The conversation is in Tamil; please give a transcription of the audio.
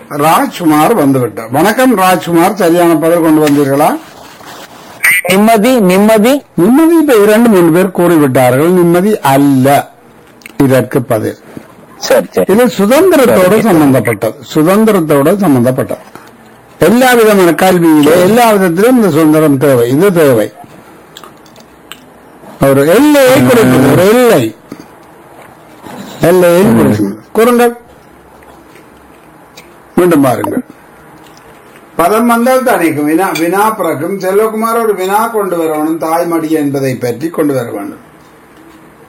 ராஜ்குமார் வந்துவிட்டார் வணக்கம் ராஜ்குமார் சரியான பதில் கொண்டு வந்தீர்களா நிம்மதி நிம்மதி நிம்மதி இப்ப இரண்டு மூணு பேர் கூறிவிட்டார்கள் நிம்மதி அல்ல இதற்கு பதில் சரி சரி இது சுதந்திரத்தோடு சம்பந்தப்பட்டது சுதந்திரத்தோடு சம்பந்தப்பட்டது எல்லா விதமான கல்வியிலே எல்லா விதத்திலும் இந்த சுதந்திரம் தேவை இது தேவை ஒரு எல்லையை கொடுக்கும் ஒரு எல்லை எல்லையை கொடுக்கும் கூறுங்கள் மீண்டும் பாருங்கள் பதம் வந்தால் தணிக்கும் வினா வினா பிறக்கும் செல்வகுமார் ஒரு வினா கொண்டு வரணும் தாய்மடி என்பதை பற்றி கொண்டு வர வேண்டும்